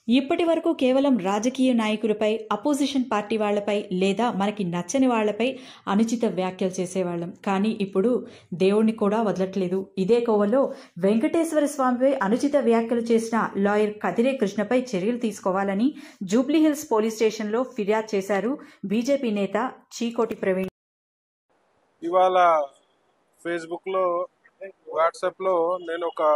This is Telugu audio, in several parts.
ఇప్పటి వరకు కేవలం రాజకీయ నాయకులపై అపోజిషన్ పార్టీ వాళ్లపై లేదా మనకి నచ్చని వాళ్లపై అనుచిత వ్యాఖ్యలు చేసేవాళ్ళం కానీ ఇప్పుడు దేవుణ్ణి కూడా వదలట్లేదు ఇదే కోవలో వెంకటేశ్వర స్వామిపై అనుచిత వ్యాఖ్యలు చేసిన లాయర్ కదిరే కృష్ణపై చర్యలు తీసుకోవాలని జూబ్లీహిల్స్ పోలీస్ స్టేషన్లో ఫిర్యాదు చేశారు బీజేపీ నేత చీకోటి ప్రవీణ్ ఇవాళ ఫేస్బుక్లో వాట్సాప్లో నేను ఒక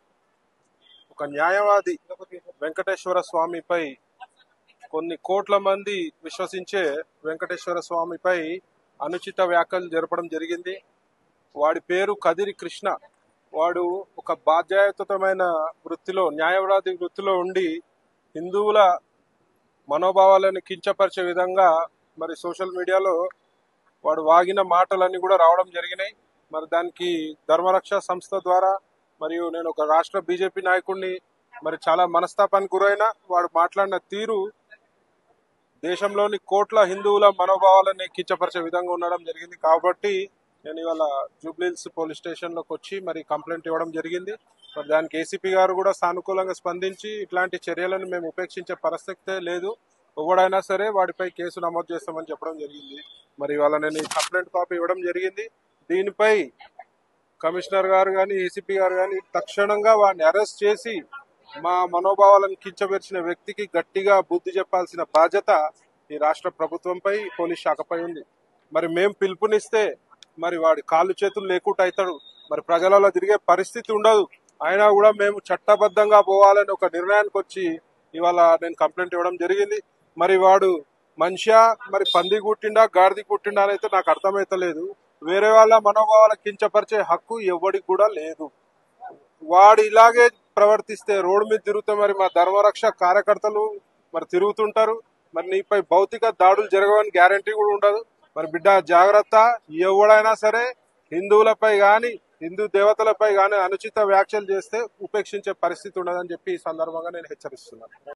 ఒక న్యాయవాది వెంకటేశ్వర స్వామిపై కొన్ని కోట్ల మంది విశ్వసించే వెంకటేశ్వర స్వామిపై అనుచిత వ్యాఖ్యలు జరపడం జరిగింది వాడి పేరు కదిరి కృష్ణ వాడు ఒక బాధ్యాయుతమైన వృత్తిలో న్యాయవాది వృత్తిలో ఉండి హిందువుల మనోభావాలను కించపరిచే విధంగా మరి సోషల్ మీడియాలో వాడు వాగిన మాటలన్నీ కూడా రావడం జరిగినాయి మరి దానికి ధర్మరక్ష సంస్థ ద్వారా మరియు నేను ఒక రాష్ట్ర బీజేపీ నాయకుడిని మరి చాలా మనస్తాపానికి గురైన వాడు మాట్లాడిన తీరు దేశంలోని కోట్ల హిందువుల మనోభావాలని కించపరిచే విధంగా ఉండడం జరిగింది కాబట్టి నేను ఇవాళ జూబ్లీహిల్స్ పోలీస్ స్టేషన్లోకి వచ్చి మరి కంప్లైంట్ ఇవ్వడం జరిగింది మరి దానికి ఏసీపీ గారు కూడా సానుకూలంగా స్పందించి ఇట్లాంటి చర్యలను మేము ఉపేక్షించే పరిస్థితే లేదు ఎవడైనా సరే వాడిపై కేసు నమోదు చేస్తామని చెప్పడం జరిగింది మరి ఇవాళ నేను ఈ కంప్లైంట్ కాపీ ఇవ్వడం జరిగింది దీనిపై కమిషనర్ గారు కానీ ఏసీపీ గారు కానీ తక్షణంగా వాడిని అరెస్ట్ చేసి మా మనోభావాలను కించపరిచిన వ్యక్తికి గట్టిగా బుద్ధి చెప్పాల్సిన బాధ్యత ఈ రాష్ట్ర ప్రభుత్వంపై పోలీస్ శాఖపై ఉంది మరి మేం పిలుపునిస్తే మరి వాడి కాళ్ళు చేతులు లేకుండా అవుతాడు మరి ప్రజలలో తిరిగే పరిస్థితి ఉండదు అయినా కూడా మేము చట్టబద్ధంగా పోవాలని ఒక నిర్ణయానికి వచ్చి ఇవాళ నేను కంప్లైంట్ ఇవ్వడం జరిగింది మరి వాడు మనిషా మరి పంది కుట్టిండా గాడిది కుట్టిండా అని అయితే నాకు అర్థమైతలేదు వేరే వాళ్ళ మనోభావాల కించపరిచే హక్కు ఎవడికి కూడా లేదు వాడు ఇలాగే ప్రవర్తిస్తే రోడ్డు మీద తిరుగుతే మరి మా ధర్మరక్ష కార్యకర్తలు మరి తిరుగుతుంటారు మరి నీపై భౌతిక దాడులు జరగవని గ్యారంటీ కూడా ఉండదు మరి బిడ్డ జాగ్రత్త ఎవడైనా సరే హిందువులపై గాని హిందూ దేవతలపై గాని అనుచిత వ్యాఖ్యలు చేస్తే ఉపేక్షించే పరిస్థితి ఉండదని చెప్పి ఈ సందర్భంగా నేను హెచ్చరిస్తున్నాను